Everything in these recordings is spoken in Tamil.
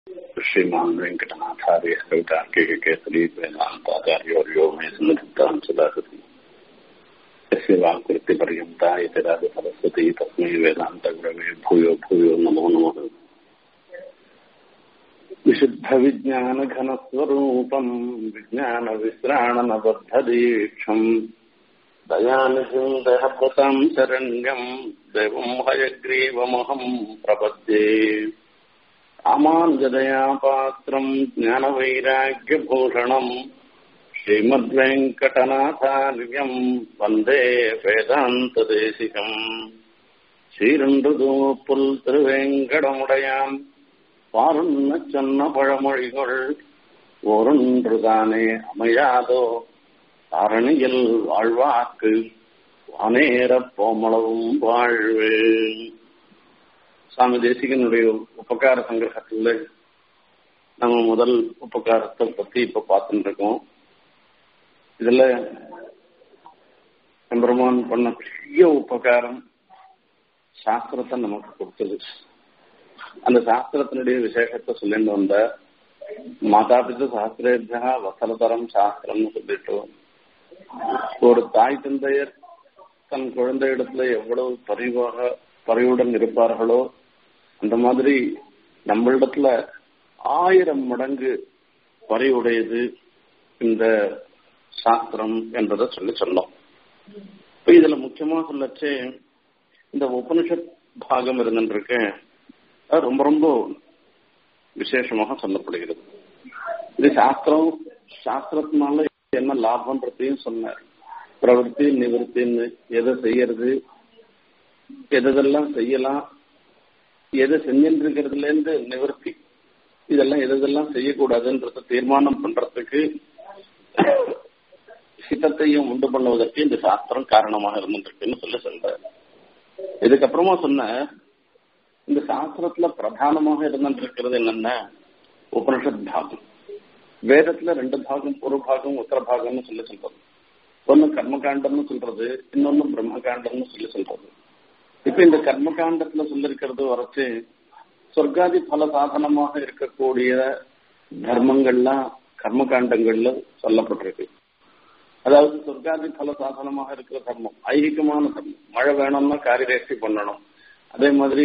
श्रीमान् वेङ्कटनाथार्य कवितार्किककेसरी वेदान्ताचार्योर्यो मे सन्निधत्तां सदा सति यस्य वाक्कृतिपर्यन्ता यतिराज सरस्वती तस्मै वेदान्तगुरवे भूयो भूयो नमो नमः विशुद्धविज्ञानघनस्वरूपम् विज्ञानविश्राणनबद्धदीक्षम् दयानिधिम् दहभृताम् शरण्यम् देवम् हयग्रीवमहम् प्रपद्ये रामानुजदया पात्रम् ज्ञानवैराग्यभूषणम् श्रीमद्वेङ्कटनाथार्यम् वन्दे वेदान्तदेशिकम् சீரன்றுதூப்புல் திருவேங்கடமுடையான் பாருன்ன சொன்ன பழமொழிகள் ஒருன்றுதானே அமையாதோ தாரணியில் வாழ்வாக்கு வானேரப் போமளவும் வாழ்வு சுவாமி தேசிகனுடைய உபகார சங்கிரகத்துல நம்ம முதல் உபகாரத்தை பத்தி இப்ப பார்த்துட்டு இருக்கோம் இதுல எம்பெருமான் பண்ண பெரிய உபகாரம் சாஸ்திரத்தை நமக்கு கொடுத்தது அந்த சாஸ்திரத்தினுடைய விசேஷத்தை சொல்லிட்டு வந்த மாதாபித சாஸ்திரேபியா வசலதரம் சாஸ்திரம்னு சொல்லிட்டு ஒரு தாய் தந்தையர் தன் குழந்தை இடத்துல எவ்வளவு பரிவாக பரிவுடன் இருப்பார்களோ அந்த மாதிரி நம்மளிடத்துல ஆயிரம் மடங்கு பரிவுடையது இந்த சாஸ்திரம் என்றதை சொல்லி சொன்னோம் இப்ப இதுல முக்கியமா சொல்லச்சு இந்த உபனிஷத் பாகம் இருந்துருக்கு அது ரொம்ப ரொம்ப விசேஷமாக சொல்லப்படுகிறது இது சாஸ்திரம் சாஸ்திரத்தினால என்ன லாபம்ன்றதையும் சொன்னார் பிரவருத்தி நிவர்த்தின்னு எதை செய்யறது எதெல்லாம் செய்யலாம் எதை செஞ்சிருக்கிறதுல இருந்து நிவர்த்தி இதெல்லாம் எதெல்லாம் செய்யக்கூடாதுன்றத தீர்மானம் பண்றதுக்கு ஹிதத்தையும் உண்டு பண்ணுவதற்கு இந்த சாஸ்திரம் காரணமாக இருந்துருக்குன்னு சொல்லி சொல்றாரு இதுக்கப்புறமா சொன்ன இந்த சாஸ்திரத்துல பிரதானமாக இருந்துருக்கிறது என்னன்னா உபனிஷத் பாகம் வேதத்துல ரெண்டு பாகம் ஒரு பாகம் உத்தர பாகம்னு சொல்லி சொல்றது ஒன்னு கர்மகாண்டம்னு சொல்றது இன்னொன்னு பிரம்மகாண்டம்னு சொல்லி சொல்றது இப்ப இந்த கர்மகாண்டத்துல சொல்லிருக்கிறது வரைச்சு சொர்க்காதி பல சாதனமாக இருக்கக்கூடிய தர்மங்கள்லாம் கர்மகாண்டங்கள்ல சொல்லப்பட்டிருக்கு அதாவது சொர்க்காதி பல சாதனமாக இருக்கிற தர்மம் ஐகிகமான தர்மம் மழை வேணும்னா காரியரேஷ்டி பண்ணணும் அதே மாதிரி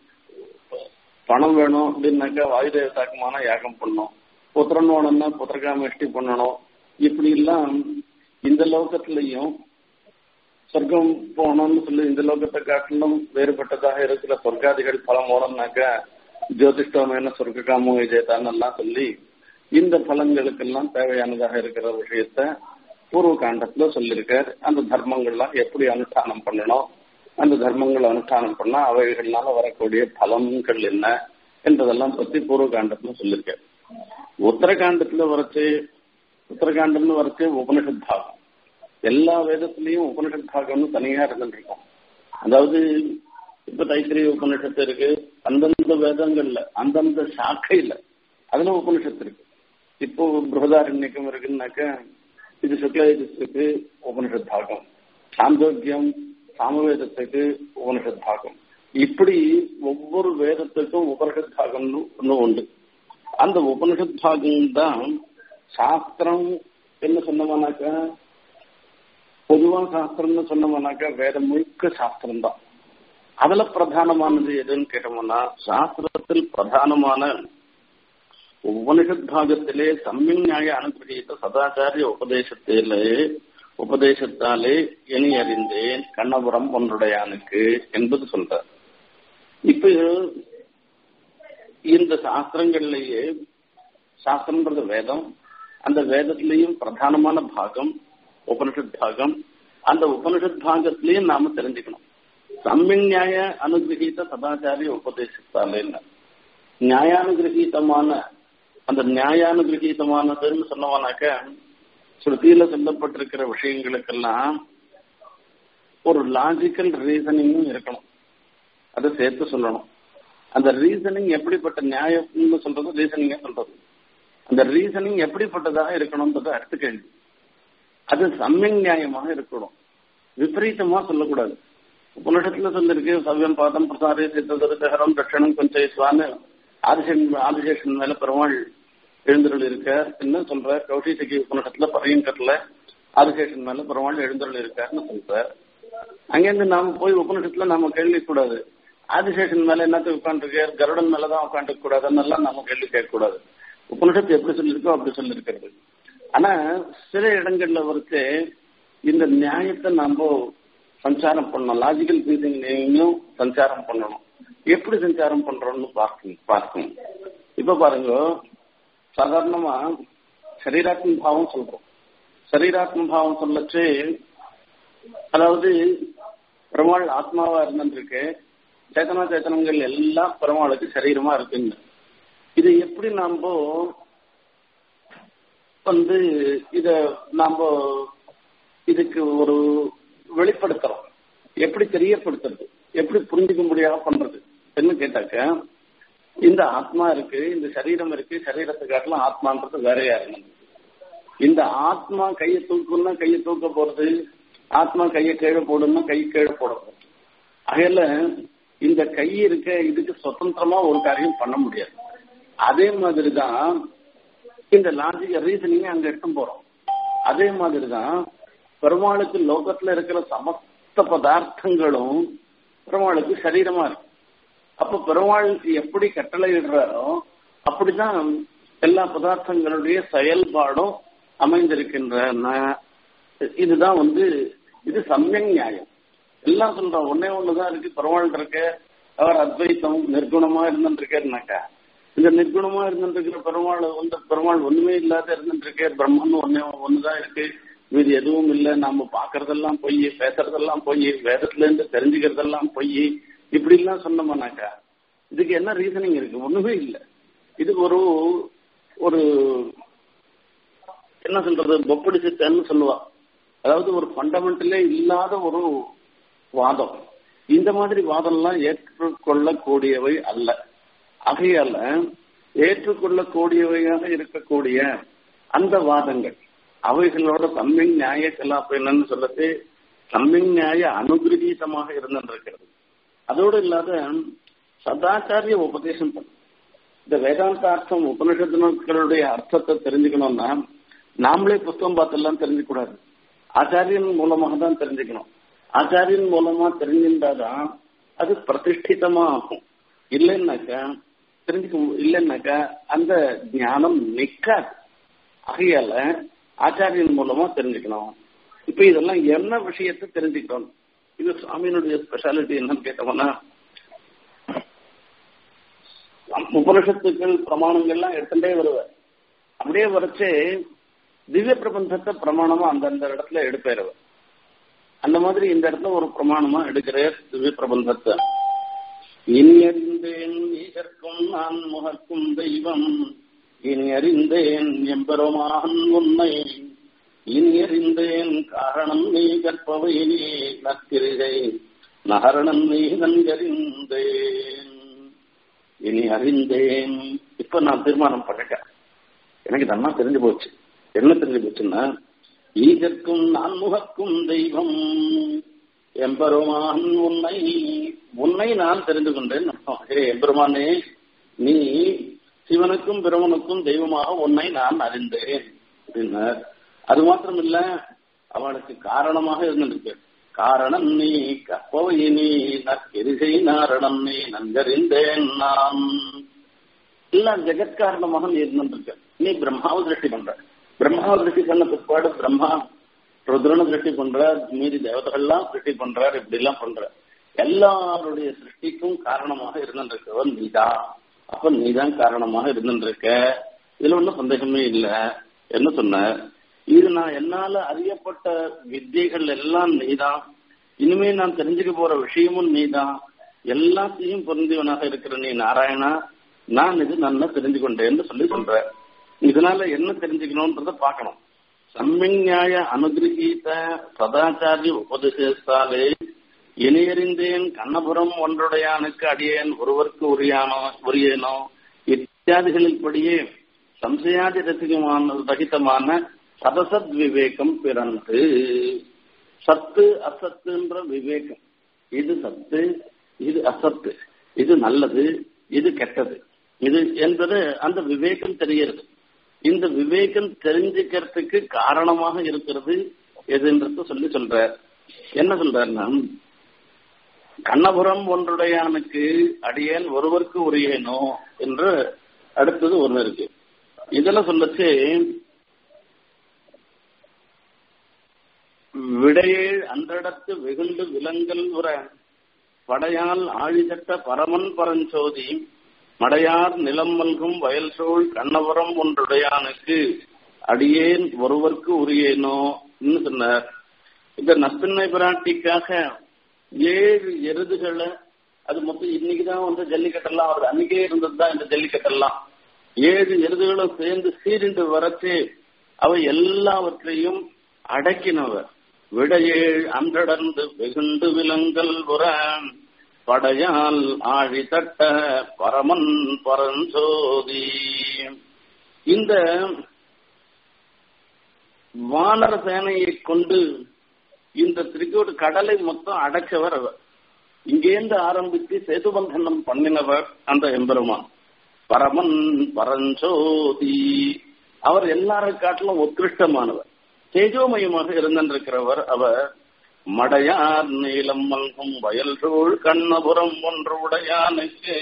பணம் வேணும் அப்படின்னாக்கா வாயுதேவதாக்கமான யாகம் பண்ணணும் புத்திரன் வேணும்னா புத்திரகாமேஷ்டி பண்ணணும் இப்படி எல்லாம் இந்த லோகத்திலையும் சொர்க்கம் போகணும்னு சொல்லி இந்த லோகத்தை காட்டிலும் வேறுபட்டதாக இருக்கிற சொர்க்காதிகள் பலம் மூலம்னாக்கா ஜோதிஷ்டமான சொர்க்க காமோ விஜயதான் எல்லாம் சொல்லி இந்த பலன்களுக்கெல்லாம் தேவையானதாக இருக்கிற விஷயத்த பூர்வ காண்டத்துல சொல்லியிருக்கார் அந்த தர்மங்கள்லாம் எப்படி அனுஷ்டானம் பண்ணணும் அந்த தர்மங்கள் அனுஷ்டானம் பண்ணா அவைகள்னால வரக்கூடிய பலன்கள் என்ன என்றதெல்லாம் பத்தி பூர்வ காண்டத்துல சொல்லியிருக்கார் உத்தரகாண்டத்துல வரைச்சு உத்தரகாண்டம்னு வரைச்சு உபனிஷத் பாகம் எல்லா வேதத்திலையும் உபனிஷத் பாகம்னு தனியா இருந்துருக்கும் அதாவது இப்ப தைத்திரிய உபனிஷத்து இருக்கு அந்தந்த வேதங்கள்ல அந்தந்த சாக்கையில அதுல உபனிஷத்து இருக்கு இப்போ பிரகதாரண்யக்கம் இருக்குன்னாக்க இது சுக்லயஜத்துக்கு உபனிஷத் பாகம் சாந்தோக்கியம் சாமவேதத்துக்கு உபனிஷத் பாகம் இப்படி ஒவ்வொரு வேதத்துக்கும் உபனிஷத் பாகம்னு ஒன்று உண்டு அந்த உபனிஷத் பாகம் தான் சாஸ்திரம் என்ன சொன்னோம்னாக்கா பொதுவா சாஸ்திரம்னு சொன்னோம்னாக்கா வேதம் முழுக்க சாஸ்திரம் தான் அதுல பிரதானமானது எதுன்னு கேட்டோம்னா சாஸ்திரத்தில் பிரதானமான உபனிஷத் பாகத்திலே சம்யஞாய அனுகிரகித்த சதாச்சாரிய உபதேசத்திலே உபதேசத்தாலே இனி அறிந்தேன் கண்ணபுரம் ஒன்றுடையானுக்கு என்பது சொல்றார் இப்ப இந்த சாஸ்திரங்கள்லயே சாஸ்திரம்ன்றது வேதம் அந்த வேதத்திலையும் பிரதானமான பாகம் உபனிஷத் பாகம் அந்த உபனிஷத் பாகத்திலையும் நாம தெரிஞ்சுக்கணும் சம்யஞாய அனுகிரகித்த சதாச்சாரிய உபதேசத்தாலே நியாயானுகிரகீதமான அந்த நியாயானுகிரகீதமானதுன்னு சொன்னவனாக்க ஸ்ருதியில சொல்லப்பட்டிருக்கிற விஷயங்களுக்கெல்லாம் ஒரு லாஜிக்கல் ரீசனிங்கும் இருக்கணும் அதை சேர்த்து சொல்லணும் அந்த ரீசனிங் எப்படிப்பட்ட நியாயம்னு சொல்றது ரீசனிங்க சொல்றது அந்த ரீசனிங் எப்படிப்பட்டதாக இருக்கணும்ன்றது அடுத்த கேள்வி அது சம்யங் நியாயமாக இருக்கணும் விபரீதமா சொல்லக்கூடாது உபனிஷத்துல சொல்லிருக்கு சவ்யம் பாதம் பிரசாரே சித்ததரிதகரம் தட்சணம் கொஞ்சம் ஆதிசேஷன் ஆதிசேஷன் மேல பெருமாள் எழுந்தருள் இருக்கார் என்ன சொல்ற கௌஷிசகி உபநிஷத்துல பரையங்கத்துல ஆதிசேஷன் மேல பெருமாள் எழுந்தருள் இருக்காருன்னு சொல்ற அங்கிருந்து நாம போய் உபநிஷத்துல நாம கேள்வி கூடாது ஆதிசேஷன் மேல என்னத்துக்கு உட்காந்துருக்கார் கருடன் மேலதான் உட்காந்துக்க கூடாதுன்னு எல்லாம் நம்ம கேள்வி கேட்க கூடாது உபனிஷத்து எப்படி சொல்லியிருக்கோ அப்படி சொல்லியிருக்கிறது ஆனா சில இடங்கள்ல வரைச்சு இந்த நியாயத்தை நாம சஞ்சாரம் பண்ணணும் லாஜிக்கல் ரீசனிங்கையும் சஞ்சாரம் பண்ணணும் எப்படி சஞ்சாரம் பண்றோம்னு பார்க்கணும் பார்க்கணும் இப்ப பாருங்க சாதாரணமா சரீராத்ம பாவம் சொல்றோம் சரீராத்ம பாவம் சொல்லச்சு அதாவது பெருமாள் ஆத்மாவா இருந்துருக்கு சேத்தனா சேத்தனங்கள் எல்லாம் பெருமாளுக்கு சரீரமா இருக்குங்க இது எப்படி நாம வந்து இத நாம இதுக்கு ஒரு வெளிப்படுத்துறோம் எப்படி தெரியப்படுத்துறது எப்படி புரிஞ்சுக்க முடியாம பண்றது என்ன கேட்டாக்க இந்த ஆத்மா இருக்கு இந்த சரீரம் இருக்கு சரீரத்தை காட்டலாம் ஆத்மான்றது வேறையா இருக்கு இந்த ஆத்மா கையை தூக்குன்னா கையை தூக்க போறது ஆத்மா கையை கீழே போடுன்னா கை கீழே போட போறது அகையில இந்த கை இருக்க இதுக்கு சுதந்திரமா ஒரு காரியம் பண்ண முடியாது அதே மாதிரிதான் இந்த லாஜிக் ரீசனிங் அங்க எடுத்து போறோம் அதே மாதிரிதான் பெருமாளுக்கு லோகத்துல இருக்கிற சமஸ்த பதார்த்தங்களும் பெருமாளுக்கு சரீரமா இருக்கு அப்ப பெருமாளுக்கு எப்படி கட்டளை இடுறாரோ அப்படிதான் எல்லா பதார்த்தங்களுடைய செயல்பாடும் அமைந்திருக்கின்றன இதுதான் வந்து இது சமயங் நியாயம் எல்லாம் சொல்றோம் ஒன்னே ஒண்ணுதான் இருக்கு பெருமாள் இருக்க அவர் அத்வைத்தம் நிர்குணமா இருந்துருக்காருனாக்கா இந்த நிர்குணமா இருந்துருக்கிற பெருமாள் வந்து பெருமாள் ஒண்ணுமே இல்லாத இருந்துருக்க பிரம்மன் ஒன்னே ஒண்ணுதான் இருக்கு மீது எதுவும் இல்லை நாம பாக்குறதெல்லாம் பொய் பேசுறதெல்லாம் பொய் வேதத்துல இருந்து தெரிஞ்சுக்கிறதெல்லாம் பொய் இப்படி எல்லாம் சொன்னோம்னாக்கா இதுக்கு என்ன ரீசனிங் இருக்கு ஒண்ணுமே இல்லை இது ஒரு ஒரு என்ன சொல்றது பொப்படி சித்தன்னு சொல்லுவா அதாவது ஒரு ஃபண்டமெண்டலே இல்லாத ஒரு வாதம் இந்த மாதிரி வாதம்லாம் ஏற்றுக்கொள்ளக்கூடியவை அல்ல ஆகையால ஏற்றுக்கொள்ளக்கூடியவையாக இருக்கக்கூடிய அந்த வாதங்கள் அவைகளோட சம்மிங் நியாய கலாப்பு என்னன்னு சொல்லது சம்மிங் நியாய அனுகிரகீதமாக இருந்திருக்கிறது அதோடு இல்லாத சதாச்சாரிய உபதேசம் பண்ண இந்த வேதாந்தார்த்தம் உபனிஷத்துக்களுடைய அர்த்தத்தை தெரிஞ்சுக்கணும்னா நாமளே புத்தகம் பார்த்தெல்லாம் தெரிஞ்சுக்க கூடாது ஆச்சாரியன் மூலமாக தான் தெரிஞ்சுக்கணும் ஆச்சாரியன் மூலமா தெரிஞ்சிருந்தாதான் அது பிரதிஷ்டிதமா ஆகும் இல்லைன்னாக்கா தெரிஞ்சுக்க இல்லைன்னாக்கா அந்த ஞானம் நிக்காது ஆகையால ஆச்சாரியன் மூலமா தெரிஞ்சுக்கணும் இப்ப இதெல்லாம் என்ன விஷயத்தை தெரிஞ்சுக்கணும் இது சுவாமியினுடைய ஸ்பெஷாலிட்டி என்னன்னு கேட்டோம்னா உபனிஷத்துக்கள் பிரமாணங்கள்லாம் எடுத்துட்டே வருவார் அப்படியே வரைச்சு திவ்ய பிரபந்தத்தை பிரமாணமா அந்தந்த இடத்துல எடுப்பேறவர் அந்த மாதிரி இந்த இடத்துல ஒரு பிரமாணமா எடுக்கிறார் திவ்ய பிரபந்தத்தை இனி அறிந்தேன் ஈகற்கும் நான் முகக்கும் தெய்வம் இனி அறிந்தேன் எம்பெருமான் உன்னை இனி அறிந்தேன் காரணம் நீ கற்பவை நீ நற்கிரிகை நகரணம் நீ நன்கறிந்தேன் இனி அறிந்தேன் இப்ப நான் தீர்மானம் பண்ணிட்டேன் எனக்கு நல்லா தெரிஞ்சு போச்சு என்ன தெரிஞ்சு போச்சுன்னா ஈகற்கும் நான் முகக்கும் தெய்வம் எம்பெருமான் உன்னை உன்னை நான் தெரிந்து கொண்டேன் எம்பெருமானே நீ சிவனுக்கும் பிரமனுக்கும் தெய்வமாக உன்னை நான் அறிந்தேன் அப்படின்னார் அது மாத்திரம் இல்ல அவளுக்கு காரணமாக இருந்திருக்கு காரணம் நீ கப்பவை நீ நற்கெரிசை நாரணம் நீ நன்கறிந்தேன் நான் எல்லாம் ஜெகத்காரணமாக நீ இருந்திருக்க நீ பிரம்மாவை திருஷ்டி பண்ற பிரம்மாவை திருஷ்டி பண்ண பிற்பாடு பிரம்மா ருத்ரனை திருஷ்டி பண்ற மீதி தேவதைகள்லாம் திருஷ்டி பண்றார் இப்படி எல்லாம் பண்ற எல்லாருடைய சிருஷ்டிக்கும் காரணமாக இருந்திருக்கவன் நீதான் அப்ப நீதான் காரணமாக இருந்திருக்க இதுல ஒன்றும் சந்தேகமே இல்லை என்ன சொன்ன இது நான் என்னால அறியப்பட்ட வித்தியைகள் எல்லாம் நீதான் இனிமே நான் தெரிஞ்சுக்க போற விஷயமும் நீதான் எல்லாத்தையும் பொருந்தியவனாக இருக்கிற நீ நாராயணா நான் இது நல்லா தெரிஞ்சு கொண்டேன்னு சொல்லி சொல்ற இதனால என்ன தெரிஞ்சுக்கணும்ன்றத பார்க்கணும் சம்மிஞாய அனுகிரகீத சதாச்சாரிய உபதேசாலே இணையறிந்தேன் கண்ணபுரம் ஒன்றுடையானுக்கு அடியேன் ஒருவருக்கு உரியானோ உரியனோ இத்தியாதிகளில் படியே சம்சயாதி ரசிகமான ரகிதமான சதசத் விவேகம் பிறந்து சத்து அசத்துன்ற விவேகம் இது சத்து இது அசத்து இது நல்லது இது கெட்டது இது என்பது அந்த விவேகம் தெரிகிறது இந்த விவேகம் தெரிஞ்சுக்கிறதுக்கு காரணமாக இருக்கிறது எதுன்றது சொல்லி சொல்ற என்ன சொல்றாருன்னா கண்ணபுரம் ஒன்றுடையானுக்கு அடியேன் ஒருவருக்கு உரியனோ என்று அடுத்தது ஒண்ணு இருக்கு இதுல சொல்லச்சு விடையேழ் அன்றடத்து வெகுண்டு விலங்கல் உற படையால் ஆழிதட்ட பரமன் பரஞ்சோதி மடையார் நிலம் மல்கும் வயல் சூழ் கண்ணபுரம் ஒன்றுடையானுக்கு அடியேன் ஒருவருக்கு உரியேனோ சொன்னார் இந்த நஸ்தின்மை பிராட்டிக்காக ஏழு எருதுகளை அது மொத்தம் இன்னைக்குதான் வந்து ஜல்லிக்கட்டெல்லாம் வருது அன்னைக்கே இருந்தது தான் இந்த ஜல்லிக்கட்டெல்லாம் ஏழு எருதுகளும் சேர்ந்து சீரிண்டு வரச்சு அவ எல்லாவற்றையும் அடக்கினவர் விடையேழ் அன்றடர்ந்து வெகுண்டு விலங்கல் உற படையால் ஆழி தட்ட பரமன் பரஞ்சோதி இந்த வானர சேனையை கொண்டு இந்த திருக்கோடு கடலை மொத்தம் அடைச்சவர் அவர் இங்கேருந்து ஆரம்பித்து சேதுபந்தனம் பண்ணினவர் அந்த எம்பெருமான் பரமன் பரஞ்சோதி அவர் எல்லாரை காட்டிலும் உத்கிருஷ்டமானவர் தேஜோமயமாக இருந்திருக்கிறவர் அவர் மடையார் நீளம் மல்கும் வயல் சூழ் கண்ணபுரம் ஒன்று உடையானுக்கு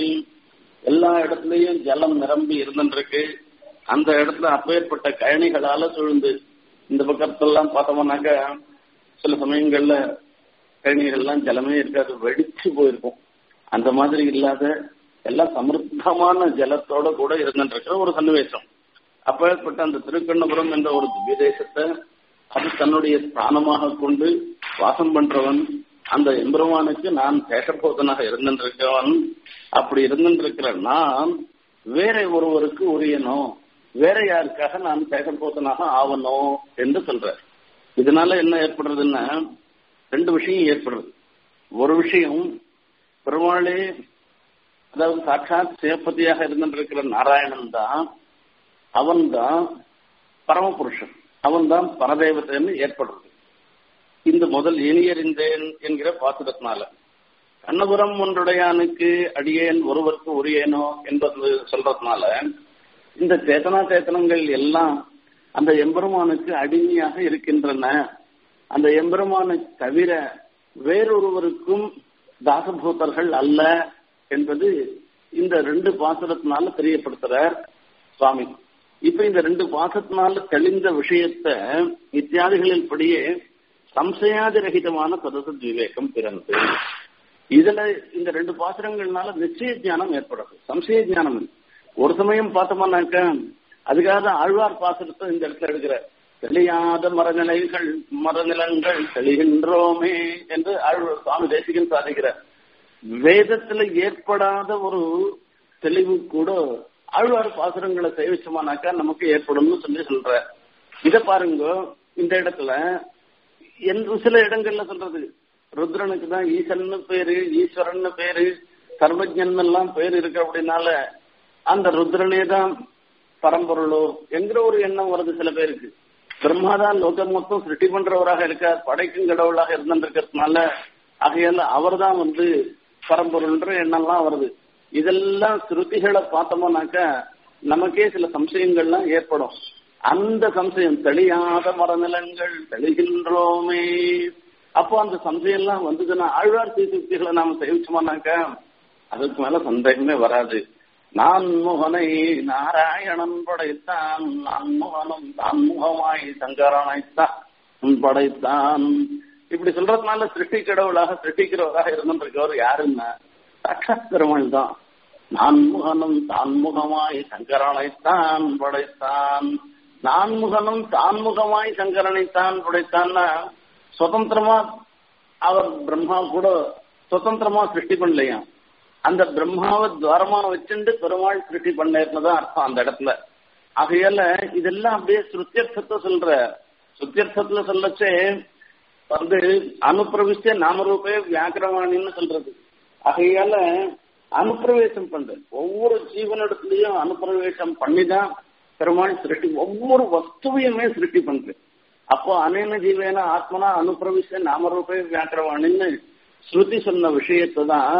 எல்லா இடத்துலயும் ஜலம் நிரம்பி இருந்துருக்கு அந்த இடத்துல அப்பேற்பட்ட கழனிகளால சூழ்ந்து இந்த பக்கத்தெல்லாம் பார்த்தோம்னாக்க சில சமயங்கள்ல கழனிகள்லாம் ஜலமே இருக்காது வெடிச்சு போயிருக்கும் அந்த மாதிரி இல்லாத எல்லாம் சமர்த்தமான ஜலத்தோட கூட இருந்துருக்கிற ஒரு சன்னிவேசம் அப்பேற்பட்ட அந்த திருக்கண்ணபுரம் என்ற ஒரு விதேசத்தை அது தன்னுடைய ஸ்தானமாக கொண்டு வாசம் பண்றவன் அந்த எம்பெருமானுக்கு நான் சேஷபோதனாக இருந்திருக்கவன் அப்படி இருந்திருக்கிற நான் வேற ஒருவருக்கு உரியனோ வேற யாருக்காக நான் சேஷபோதனாக ஆவணும் என்று சொல்ற இதனால என்ன ஏற்படுறதுன்னா ரெண்டு விஷயம் ஏற்படுறது ஒரு விஷயம் பெருமாளே அதாவது சாட்சாத் சிவபதியாக இருந்திருக்கிற நாராயணன் தான் அவன் தான் பரமபுருஷன் அவன் தான் பரதேவத்தைன்னு ஏற்படுறது இந்த முதல் இனியறிந்தேன் என்கிற பாசுரத்தினால கண்ணபுரம் ஒன்றுடையானுக்கு அடியேன் ஒருவருக்கு உரியேனோ என்பது சொல்றதுனால இந்த சேத்தனா சேத்தனங்கள் எல்லாம் அந்த எம்பெருமானுக்கு அடிமையாக இருக்கின்றன அந்த எம்பெருமானை தவிர வேறொருவருக்கும் தாசபூதர்கள் அல்ல என்பது இந்த ரெண்டு பாசுரத்தினால தெரியப்படுத்துறார் சுவாமி இப்ப இந்த ரெண்டு பாசத்தினால தெளிந்த விஷயத்த இத்தியாதிகளில் படியே சம்சயாதிரகிதமான சதசத் விவேகம் பிறந்து இதுல இந்த ரெண்டு பாசுரங்கள்னால நிச்சய ஞானம் ஏற்படுது சம்சய ஞானம் ஒரு சமயம் பார்த்தோம்னாக்க அதுக்காக ஆழ்வார் பாசுரத்தை இந்த இடத்துல எடுக்கிற தெளியாத மரநிலைகள் மரநிலங்கள் தெளிகின்றோமே என்று ஆழ்வார் சுவாமி தேசிகன் சாதிக்கிறார் வேதத்துல ஏற்படாத ஒரு தெளிவு கூட ஆழ்வார் பாசுரங்களை சேவிச்சோமானாக்கா நமக்கு ஏற்படும்னு சொல்லி சொல்ற இத பாருங்க இந்த இடத்துல சில இடங்கள்ல சொல்றது ருத்ரனுக்கு தான் ஈசன்னு பேரு ஈஸ்வரன் பேரு சர்வஜன் எல்லாம் பேர் இருக்கு அப்படின்னால அந்த ருத்ரனே தான் பரம்பொருளோ என்கிற ஒரு எண்ணம் வருது சில பேருக்கு பிரம்மாதான் லோகம் மொத்தம் சிருஷ்டி பண்றவராக இருக்கார் படைக்கும் கடவுளாக இருந்திருக்கிறதுனால ஆகையால அவர் தான் வந்து பரம்பொருள்ன்ற எண்ணம்லாம் வருது இதெல்லாம் ஸ்ருதிகளை பார்த்தோம்னாக்க நமக்கே சில சம்சயங்கள்லாம் ஏற்படும் அந்த சம்சயம் தெளியாத மரநிலங்கள் தெளிகின்றோமே அப்போ அந்த சம்சயம் எல்லாம் வந்ததுன்னா ஆழ்வார் சீசுக்திகளை நாம சேவிச்சோம்னாக்க அதுக்கு மேல சந்தேகமே வராது நான் முகனை நாராயணன் படைத்தான் நான் முகனும் தான் முகமாய் சங்கரனைத்தான் படைத்தான் இப்படி சொல்றதுனால சிருஷ்டி கடவுளாக சிருஷ்டிக்கிறவராக இருந்திருக்கவர் யாருன்னா சாட்சாத் பெருமாள் தான் நான்முகனும் தான்முகமாய் சங்கரனைத்தான் படைத்தான் நான்முகனும் தான்முகமாய் சங்கரனைத்தான் படைத்தான்னா சுதந்திரமா அவர் பிரம்மா கூட சுதந்திரமா சிருஷ்டி பண்ணலையா அந்த பிரம்மாவை துவாரமா வச்சுட்டு பெருமாள் சிருஷ்டி பண்ணதான் அர்த்தம் அந்த இடத்துல ஆகையால இதெல்லாம் அப்படியே சுத்தியர்த்தத்தை சொல்ற சுத்தியர்த்தத்துல சொல்லச்சே வந்து அனுப்பிரவிச்ச நாமரூபே வியாக்கிரவாணின்னு சொல்றது ஆகையால அனுப்பிரவேசம் பண்ற ஒவ்வொரு ஜீவனிடத்துலயும் அனுப்பிரவேசம் பண்ணிதான் பெருமாள் சிருஷ்டி ஒவ்வொரு வஸ்துவையுமே சிருஷ்டி பண்ற அப்போ அனேன ஜீவேன ஆத்மனா அனுப்பிரவிச்ச நாமரூபே வியாக்கிரவாணின்னு ஸ்ருதி சொன்ன விஷயத்தை தான்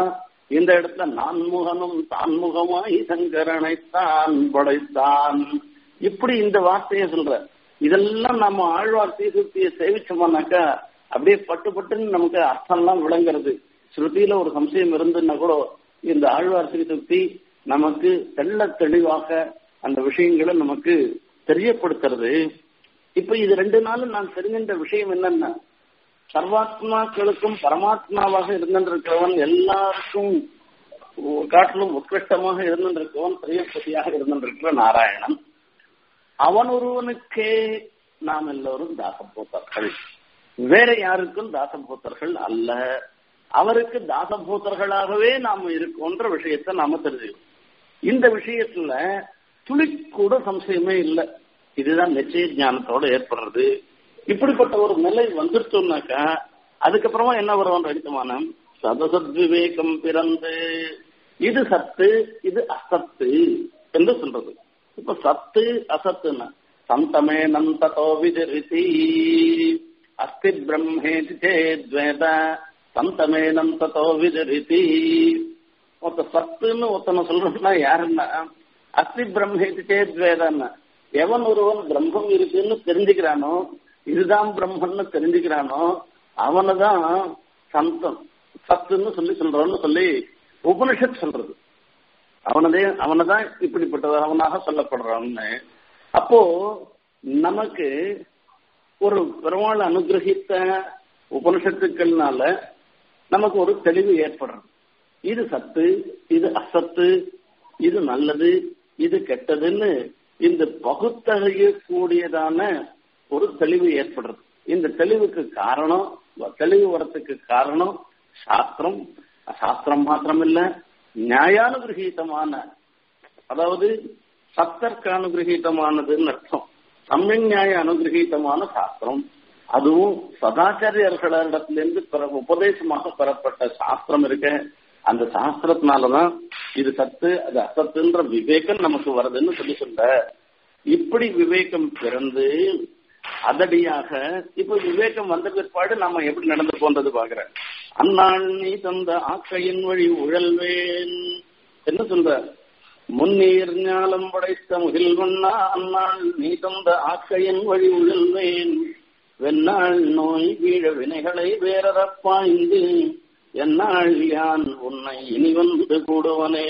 இந்த இடத்துல நான்முகனும் தான்முகமாய் சங்கரனை தான் படைத்தான் இப்படி இந்த வார்த்தையை சொல்ற இதெல்லாம் நம்ம ஆழ்வார் தீசுத்தியை சேவிச்சோம்னாக்கா அப்படியே பட்டு பட்டுன்னு நமக்கு அர்த்தம்லாம் விளங்குறது ஸ்ருதியில ஒரு சம்சயம் இருந்துன்னா கூட இந்த ஆழ்வார் தீசுத்தி நமக்கு தெள்ள தெளிவாக அந்த விஷயங்களை நமக்கு தெரியப்படுத்துறது இப்ப இது ரெண்டு நாளும் நான் தெரிஞ்சின்ற விஷயம் என்னன்னா சர்வாத்மாக்களுக்கும் பரமாத்மாவாக இருந்திருக்கிறவன் எல்லாருக்கும் காட்டிலும் உத்கிருஷ்டமாக இருந்திருக்கிறவன் பிரியப்பதியாக இருந்திருக்கிற நாராயணன் அவன் ஒருவனுக்கே நாம் எல்லோரும் தாசபூத்தர்கள் வேற யாருக்கும் தாசபூத்தர்கள் அல்ல அவருக்கு தாசபூத்தர்களாகவே நாம இருக்கோன்ற விஷயத்த நாம தெரிஞ்சுக்கணும் இந்த விஷயத்துல துளி கூட சம்சயமே இல்லை இதுதான் நிச்சய ஞானத்தோட ஏற்படுறது இப்படிப்பட்ட ஒரு நிலை வந்துருச்சோம்னாக்கா அதுக்கப்புறமா என்ன வரும் அடித்தமானம் சதசத் விவேகம் பிறந்து இது சத்து இது அசத்து என்று சொல்றது இப்ப சத்து அசத்துன்னா சந்தமே நந்ததோ விஜரிதி அஸ்தி பிரம்மேதி சேத்வேத சந்தமே நந்ததோ விஜரிதி ஒருத்த சத்துன்னு ஒருத்தனை சொல்றோம்னா யாருன்னா அஸ்தி பிரம்மேதி சேத்வேதன்னா எவன் ஒருவன் பிரம்மம் இருக்குன்னு தெரிஞ்சுக்கிறானோ இதுதான் பிரம்மன்னு தெரிஞ்சுக்கிறானோ அவனைதான் சந்தம் சத்துன்னு சொல்லி சொல்றோம்னு சொல்லி உபனிஷத் சொல்றது அவனதே அவனதான் இப்படிப்பட்டது அவனாக சொல்லப்படுறான்னு அப்போ நமக்கு ஒரு பெருமாள் அனுகிரகித்த உபனிஷத்துக்கள்னால நமக்கு ஒரு தெளிவு ஏற்படுறது இது சத்து இது அசத்து இது நல்லது இது கெட்டதுன்னு இந்த பகுத்தறியக்கூடியதான ஒரு தெளிவு ஏற்படுறது இந்த தெளிவுக்கு காரணம் தெளிவு வரத்துக்கு காரணம் சாஸ்திரம் சாஸ்திரம் மாத்திரம் இல்ல நியாயானுகிரகீதமான அதாவது சத்தர்க்கு அனுகிரகீதமானதுன்னு அர்த்தம் சமயக் நியாய அனுகிரகீதமான சாஸ்திரம் அதுவும் சதாச்சாரியர்களிடத்திலிருந்து உபதேசமாக பெறப்பட்ட சாஸ்திரம் இருக்க அந்த சாஸ்திரத்தினாலதான் இது சத்து அது அசத்துன்ற விவேகம் நமக்கு வருதுன்னு சொல்லி சொல்ற இப்படி விவேகம் பிறந்து அதடியாக இப்ப விவேகம் வந்த பிற்பாடு நாம எப்படி நடந்து போன்றது பாக்குற அந்நாள் நீ தந்த ஆக்கையின் வழி உழல்வேன் என்ன சொல்ற முன்னீர் ஞாலம் படைத்த முகில்வண்ணா அந்நாள் நீ தந்த ஆக்கையின் வழி உழல்வேன் வெண்ணாள் நோய் வீழ வினைகளை வேறறப்பாய்ந்து என்னாள் யான் உன்னை இனி வந்து கூடுவனே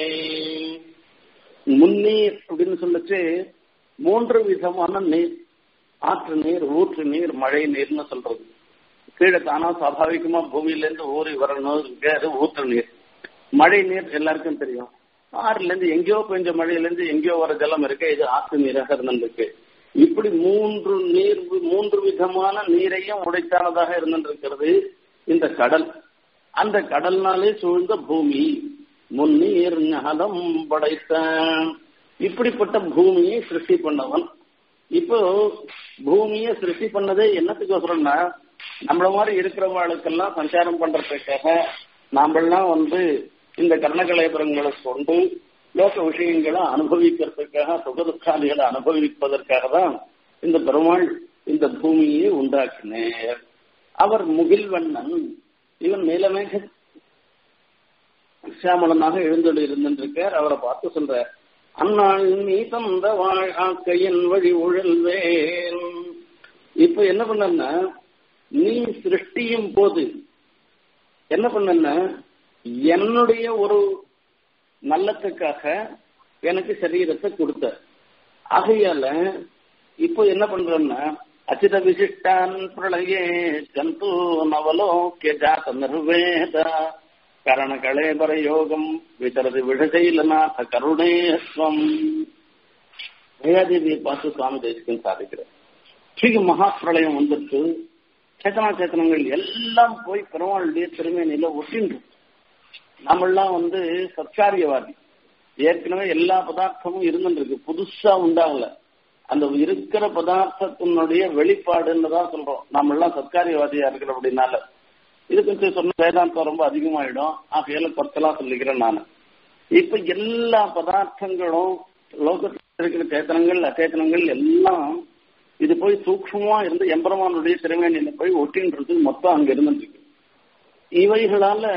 முன்னீர் அப்படின்னு சொல்லச்சு மூன்று விதமான நீர் ஆற்று நீர் ஊற்று நீர் மழை நீர்னு சொல்றது கீழே தானா சுவாபாவிகமா பூமியில இருந்து ஊறி வரணும் அது ஊற்று நீர் மழை நீர் எல்லாருக்கும் தெரியும் ஆறுல இருந்து எங்கேயோ பெஞ்ச மழையில இருந்து எங்கேயோ வர ஜலம் இருக்கு இது ஆற்று நீராக இருந்திருக்கு இப்படி மூன்று நீர் மூன்று விதமான நீரையும் உடைத்தானதாக இருந்திருக்கிறது இந்த கடல் அந்த கடல்னாலே சூழ்ந்த பூமி முன்னீர் ஞானம் படைத்த இப்படிப்பட்ட பூமியை சிருஷ்டி பண்ணவன் இப்போ பூமியை சிருஷ்டி பண்ணதே என்னத்துக்கோசரம்னா நம்மள மாதிரி இருக்கிறவங்களுக்கெல்லாம் சஞ்சாரம் பண்றதுக்காக நாமெல்லாம் வந்து இந்த கர்ணகலேபரங்களை கொண்டு லோக விஷயங்களை அனுபவிக்கிறதுக்காக சுகதுக்காதிகளை அனுபவிப்பதற்காக தான் இந்த பெருமாள் இந்த பூமியை உண்டாக்கினார் அவர் முகில்வண்ணன் இவன் நீலமேக சியாமலனாக எழுந்தொழி இருந்திருக்கார் அவரை பார்த்து சொல்ற அந்நாள் நீ தந்த வாழ்க்கையின் வழி உழல்வேன் இப்ப என்ன பண்ண நீ சிருஷ்டியும் போது என்ன பண்ண என்னுடைய ஒரு நல்லத்துக்காக எனக்கு சரீரத்தை கொடுத்த ஆகையால இப்போ என்ன பண்றேன்னா அச்சித விசிஷ்டான் பிரளயே ஜந்து நவலோக்கிய ஜாத நிர்வேத கரண களேபர யோகம் விதரது விடசைலநாத கருணேஸ்வம் வேதாதேவியை பார்த்து சுவாமி தேசிகன் சாதிக்கிறார் ஸ்ரீ மகா பிரளயம் வந்துட்டு சேத்தனா சேத்தனங்கள் எல்லாம் போய் பெருமாளுடைய திருமேனியில ஒட்டின்று நம்மெல்லாம் வந்து சத்காரியவாதி ஏற்கனவே எல்லா பதார்த்தமும் இருந்துருக்கு புதுசா உண்டாகல அந்த இருக்கிற பதார்த்தத்தினுடைய வெளிப்பாடுன்னு தான் சொல்றோம் நம்ம எல்லாம் சத்காரியவாதியா இருக்கிற அப்படின்னால இது கொஞ்சம் சொன்ன வேதாந்தம் ரொம்ப அதிகமாயிடும் ஆகையால கொத்தலா சொல்லிக்கிறேன் நான் இப்ப எல்லா பதார்த்தங்களும் லோகத்தில் இருக்கிற சேத்தனங்கள் அச்சேத்தனங்கள் எல்லாம் இது போய் சூக்ஷமா இருந்து எம்பெருமானுடைய திருமேனியில போய் ஒட்டின்றது மொத்தம் அங்க இருந்துருக்கு இவைகளால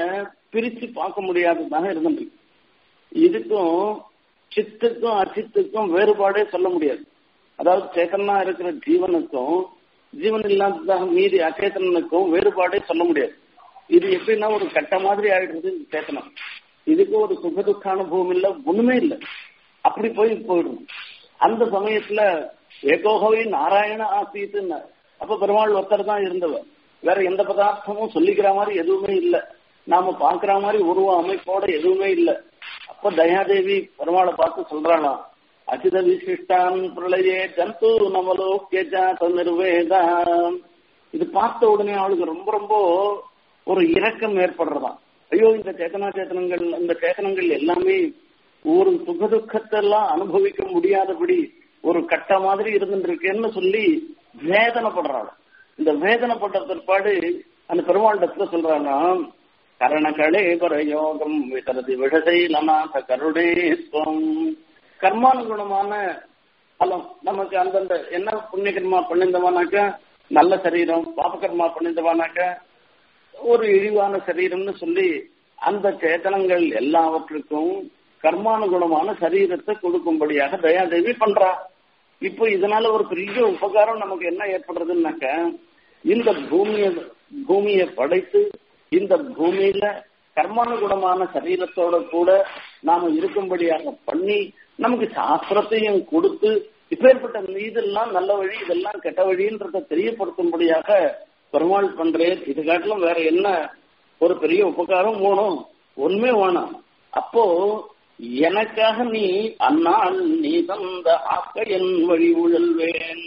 பிரிச்சு பார்க்க முடியாததாக இருந்துருக்கு இதுக்கும் சித்துக்கும் அச்சித்துக்கும் வேறுபாடே சொல்ல முடியாது அதாவது சேத்தனா இருக்கிற ஜீவனுக்கும் ஜீவன் இல்லாததாக மீதி அச்சேதனுக்கும் வேறுபாடே சொல்ல முடியாது இது எப்படின்னா ஒரு கட்ட மாதிரி ஆயிடுறது இந்த சேத்தனம் இதுக்கு ஒரு சுக துக்க அனுபவம் இல்ல ஒண்ணுமே இல்லை அப்படி போய் போயிடும் அந்த சமயத்துல ஏகோகவே நாராயண ஆசீத்துன்னு அப்ப பெருமாள் ஒருத்தர் தான் இருந்தவர் வேற எந்த பதார்த்தமும் சொல்லிக்கிற மாதிரி எதுவுமே இல்ல நாம பாக்குற மாதிரி உருவ அமைப்போட எதுவுமே இல்ல அப்ப தயாதேவி பெருமாளை பார்த்து சொல்றாளாம் அச்சித விசிஷ்டான் பிரளயே ஜந்து நமலோக்கிய ஜாத நிர்வேதான் இது பார்த்த உடனே அவளுக்கு ரொம்ப ரொம்ப ஒரு இரக்கம் ஏற்படுறதாம் ஐயோ இந்த சேத்தனா சேத்தனங்கள் இந்த சேத்தனங்கள் எல்லாமே ஒரு சுக துக்கத்தெல்லாம் அனுபவிக்க முடியாதபடி ஒரு கட்ட மாதிரி இருந்துருக்கேன்னு சொல்லி வேதனைப்படுறாள் இந்த வேதனைப்பட்ட பிற்பாடு அந்த பெருமாளிடத்துல சொல்றாங்க கரணகளே பரயோகம் விதரதி விடசை நநாத கருணேஸ்வம் கர்மானுகுணமான பலம் நமக்கு அந்தந்த என்ன புண்ணிய கர்மா பண்ணிருந்தவானாக்க நல்ல சரீரம் பாபகர்மா பண்ணிருந்தவானாக்க ஒரு இழிவான சரீரம்னு சொல்லி அந்த சேத்தனங்கள் எல்லாவற்றுக்கும் கர்மானுகுணமான சரீரத்தை கொடுக்கும்படியாக தயாதேவி பண்றா இப்போ இதனால ஒரு பெரிய உபகாரம் நமக்கு என்ன ஏற்படுறதுன்னாக்க இந்த பூமிய பூமியை படைத்து இந்த பூமியில கர்மானுகுணமான சரீரத்தோட கூட நாம இருக்கும்படியாக பண்ணி நமக்கு சாஸ்திரத்தையும் கொடுத்து இப்பேற்பட்ட இதெல்லாம் நல்ல வழி இதெல்லாம் கெட்ட வழின்றத தெரியப்படுத்தும்படியாக பெருமாள் பண்றேன் இது காட்டிலும் வேற என்ன ஒரு பெரிய உபகாரம் வேணும் ஒண்ணுமே வேணாம் அப்போ எனக்காக நீ அந்நாள் நீ தந்த ஆக்க என் வழி உழல்வேன்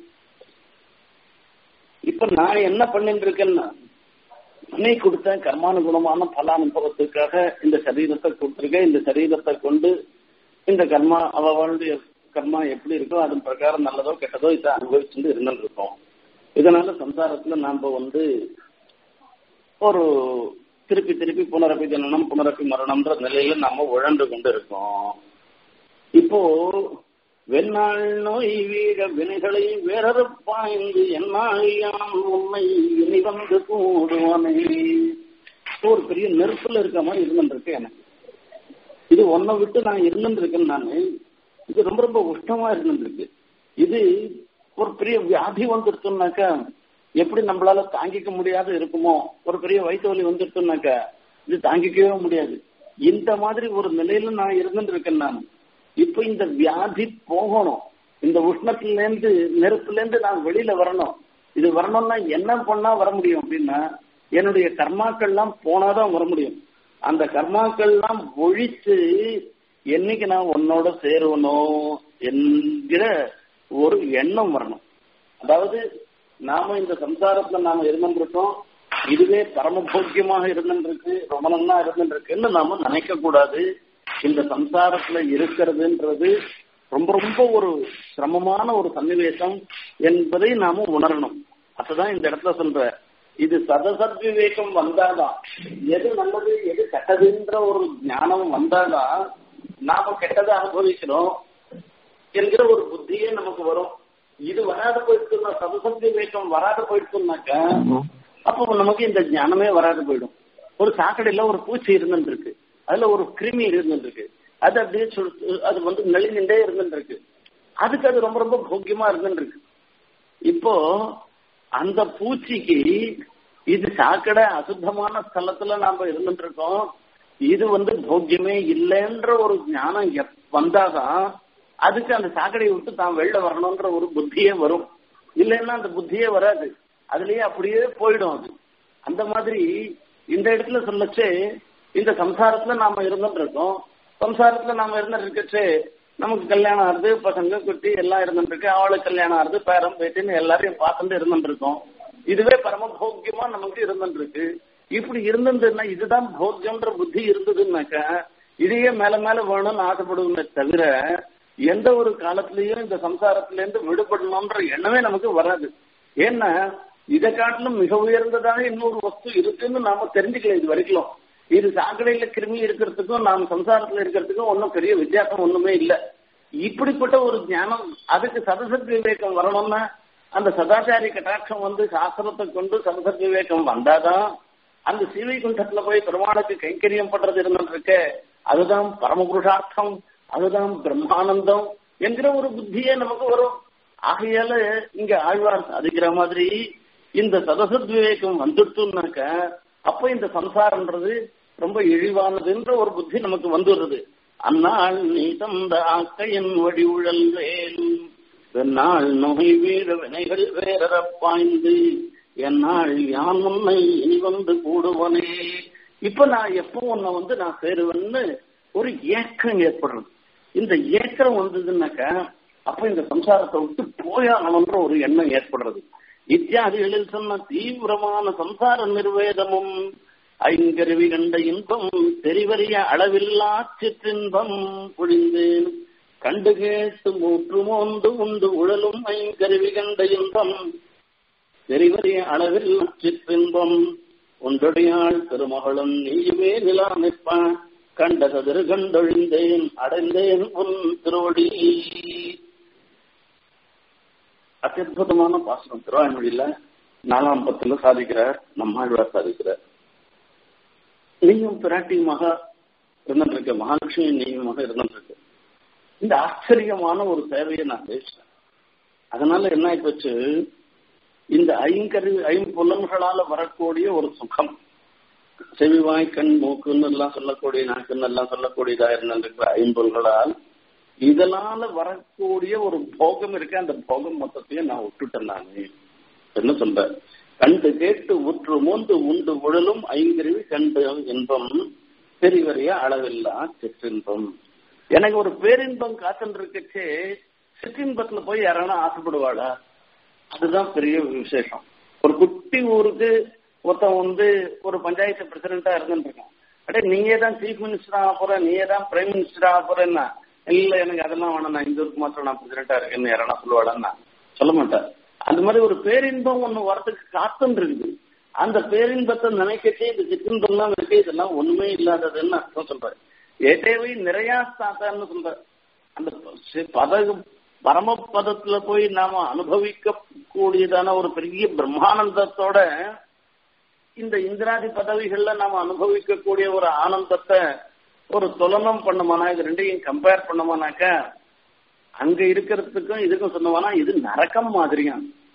இப்ப நான் என்ன பண்ணிட்டு இருக்கேன்னா நீ கொடுத்த கர்மானுகுணமான பல அனுபவத்துக்காக இந்த சரீரத்தை கொடுத்துருக்க இந்த சரீரத்தை கொண்டு இந்த கர்மா அவளுடைய கர்மா எப்படி இருக்கோ அதன் பிரகாரம் நல்லதோ கெட்டதோ இதை அனுபவிச்சுட்டு இருந்துட்டு இருக்கோம் இதனால சம்சாரத்துல நாம வந்து ஒரு திருப்பி திருப்பி புனரப்பி ஜனனம் புனரப்பி மரணம்ன்ற நிலையில நாம உழண்டு கொண்டு இருக்கோம் இப்போ வெண்ணாள் நோய் வீழ வினைகளை வேறறு பாய்ந்து என்னாழியாம் உண்மை இனி வந்து கூடுவானே ஒரு பெரிய நெருப்புல இருக்க மாதிரி இருந்துருக்கு எனக்கு இது ஒன்னை விட்டு நான் இருந்துருக்கேன் நானு இது ரொம்ப ரொம்ப உஷ்டமா இருந்துருக்கு இது ஒரு பெரிய வியாதி வந்துருச்சுனாக்கா எப்படி நம்மளால தாங்கிக்க முடியாத இருக்குமோ ஒரு பெரிய வயிற்று வலி வந்துருச்சுனாக்கா இது தாங்கிக்கவே முடியாது இந்த மாதிரி ஒரு நிலையில நான் இருந்துட்டு இருக்கேன் நான் இப்ப இந்த வியாதி போகணும் இந்த உஷ்ணத்துல இருந்து நெருப்புல இருந்து நான் வெளியில வரணும் இது வரணும்னா என்ன பண்ணா வர முடியும் அப்படின்னா என்னுடைய கர்மாக்கள்லாம் போனாதான் வர முடியும் அந்த கர்மாக்கள்லாம் ஒழித்து என்னைக்கு நான் உன்னோட சேருவனோ என்கிற ஒரு எண்ணம் வரணும் அதாவது நாம இந்த சம்சாரத்துல நாம இருந்துருக்கோம் இதுவே பரமபோக்கியமாக இருந்துருக்கு ரொம்ப நல்லா இருந்துருக்குன்னு நாம நினைக்க கூடாது இந்த சம்சாரத்துல இருக்கிறதுன்றது ரொம்ப ரொம்ப ஒரு சிரமமான ஒரு சன்னிவேசம் என்பதை நாம உணரணும் அதுதான் இந்த இடத்துல சொல்ற இது சதசத் விவேகம் வந்தாதான் எது நல்லது எது கெட்டதுன்ற ஒரு ஞானம் வந்தாதான் நாம கெட்டதை அனுபவிக்கிறோம் என்கிற ஒரு புத்தியே நமக்கு வரும் இது வராத போயிடுச்சுன்னா சதசத் விவேகம் வராத போயிடுச்சுனாக்க அப்போ நமக்கு இந்த ஞானமே வராது போயிடும் ஒரு சாக்கடையில ஒரு பூச்சி இருந்துட்டு இருக்கு அதுல ஒரு கிருமி இருந்துட்டு இருக்கு அது அப்படியே அது வந்து நெளிநின்றே இருந்துட்டு இருக்கு அதுக்கு அது ரொம்ப ரொம்ப போக்கியமா இருந்துட்டு இருக்கு இப்போ அந்த பூச்சிக்கு இது சாக்கடை அசுத்தமான ஸ்தலத்துல நாம இருந்துட்டு இருக்கோம் இது வந்து போக்கியமே இல்லைன்ற ஒரு ஞானம் வந்தாதான் அதுக்கு அந்த சாக்கடையை விட்டு தான் வெளில வரணும்ன்ற ஒரு புத்தியே வரும் இல்லைன்னா அந்த புத்தியே வராது அதுலயே அப்படியே போயிடும் அது அந்த மாதிரி இந்த இடத்துல சொல்லச்சே இந்த சம்சாரத்துல நாம இருந்துட்டு இருக்கோம் சம்சாரத்துல நாம இருந்துட்டு இருக்கச்சே நமக்கு கல்யாணம் ஆறுது பசங்க குட்டி எல்லாம் இருந்துட்டு இருக்கு அவளுக்கு கல்யாணம் ஆறுது பேரம் பேட்டின்னு எல்லாரையும் பார்த்துட்டு இருந்துட்டு இருக்கோம் இதுவே பரம போக்கியமா நமக்கு இருந்துட்டு இருக்கு இப்படி இருந்ததுன்னா இதுதான் போக்கியம்ன்ற புத்தி இருந்ததுன்னாக்கா இதையே மேல மேல வேணும்னு ஆசைப்படுவோமே தவிர எந்த ஒரு காலத்திலயும் இந்த சம்சாரத்துல இருந்து விடுபடணும்ன்ற எண்ணமே நமக்கு வராது ஏன்னா இதை காட்டிலும் மிக உயர்ந்ததாக இன்னொரு வஸ்து இருக்குன்னு நாம தெரிஞ்சுக்கல இது வரைக்கும் இது சாக்கடையில கிருமி இருக்கிறதுக்கும் நாம் சம்சாரத்துல இருக்கிறதுக்கும் ஒன்றும் பெரிய வித்தியாசம் ஒண்ணுமே இல்லை இப்படிப்பட்ட ஒரு ஞானம் அதுக்கு சதசத் விவேகம் வரணும்னா அந்த சதாச்சாரி கட்டாட்சம் வந்து சாஸ்திரத்தை கொண்டு சதசத் விவேகம் வந்தாதான் அந்த சீவைகுண்டத்துல போய் பெருமாளுக்கு கைங்கரியம் பண்றது இருந்துட்டு அதுதான் பரமபுருஷார்த்தம் அதுதான் பிரம்மானந்தம் என்கிற ஒரு புத்தியே நமக்கு வரும் ஆகையால இங்க ஆழ்வார் சாதிக்கிற மாதிரி இந்த சதசத் விவேகம் வந்துட்டுனாக்க அப்ப இந்த சம்சாரம்ன்றது ரொம்ப இழிவானதுன்ற ஒரு புத்தி நமக்கு வந்துடுறது அந்நாள் நீ தந்த ஆக்கையின் வடி உழல் வேல் வெந்நாள் நோய் வீர வினைகள் வேறற பாய்ந்து என்னால் யான் உன்னை இனி வந்து கூடுவனே இப்ப நான் எப்போ உன்னை வந்து நான் சேருவேன்னு ஒரு ஏக்கம் ஏற்படுறது இந்த ஏக்கம் வந்ததுன்னாக்கா அப்ப இந்த சம்சாரத்தை விட்டு போயாகணுன்ற ஒரு எண்ணம் ஏற்படுறது இத்தியாதிகளில் சொன்ன தீவிரமான சம்சார நிர்வேதமும் ஐங்கருவி கண்ட இன்பம் தெரிவறிய அளவில்லா சிற்றின்பம் பொழிந்தேன் கண்டு கேட்டு மூற்று மோந்து உண்டு உழலும் ஐங்கருவி கண்ட இன்பம் தெரிவறிய அளவில் சிற்றின்பம் ஒன்றொடையாள் திருமகளும் நீயுமே நிலா நிற்ப கண்ட கதிர் கண்டொழிந்தேன் அடைந்தேன் உன் திருவடி அத்தியுதமான பாசனம் திருவாய்மொழியில நாலாம் பத்துல சாதிக்கிறார் நம்மாழ்வார் சாதிக்கிறார் நீயும் பிராட்டியுமாக இருந்துட்டு மகாலட்சுமி நீயுமாக இருந்துட்டு இந்த ஆச்சரியமான ஒரு சேவையை நான் பேசுறேன் அதனால என்ன ஆயிப்போச்சு இந்த ஐங்கரு ஐம்புலன்களால வரக்கூடிய ஒரு சுகம் செவிவாய் கண் மூக்குன்னு எல்லாம் சொல்லக்கூடிய நாக்குன்னு எல்லாம் சொல்லக்கூடியதா இருந்திருக்கிற ஐம்பொருள்களால் இதனால வரக்கூடிய ஒரு போகம் இருக்கு அந்த போகம் மொத்தத்தையும் நான் விட்டுட்டேன் நானு என்ன சொல்றேன் கண்டு கேட்டு உற்று மூந்து உண்டு உழலும் ஐங்கருவி கண்டு இன்பம் பெரியவரைய அளவில்லா சிற்றின்பம் எனக்கு ஒரு பேரின்பம் காத்துட்டு இருக்கச்சே சிற்றின்பத்துல போய் யாரானா ஆசைப்படுவாளா அதுதான் பெரிய விசேஷம் ஒரு குட்டி ஊருக்கு ஒருத்தன் வந்து ஒரு பஞ்சாயத்து பிரசிடண்டா இருந்துருக்கான் அடே நீயே தான் சீஃப் மினிஸ்டர் ஆக போற நீயே தான் பிரைம் மினிஸ்டர் ஆக போறேன்னா இல்ல எனக்கு அதெல்லாம் வேணாம் நான் இந்த ஊருக்கு மாத்திரம் நான் பிரசிடண்டா இருக்கேன்னு யாரா சொல்லுவாளன்னா சொல்ல மாட்டேன் அந்த மாதிரி ஒரு பேரின்பம் ஒண்ணு வரதுக்கு காத்துன்னு இருக்குது அந்த பேரின்பத்தை நினைக்கச்சே இந்த சிற்றின்பம்லாம் இருக்கு இதெல்லாம் ஒண்ணுமே இல்லாததுன்னு அர்த்தம் சொல்றாரு ஏதேவை நிறைய சாத்தான்னு சொல்ற அந்த பத பரமபதத்துல போய் நாம அனுபவிக்க கூடியதான ஒரு பெரிய பிரம்மானந்தத்தோட இந்த இந்திராதி பதவிகள்ல நாம அனுபவிக்க கூடிய ஒரு ஆனந்தத்தை ஒரு துலனம் பண்ணமானா இது ரெண்டையும் கம்பேர் பண்ணமானாக்க அங்க இருக்கிறதுக்கும் இதுக்கும் சொன்னோம்னா இது நரக்கம் மாதிரியா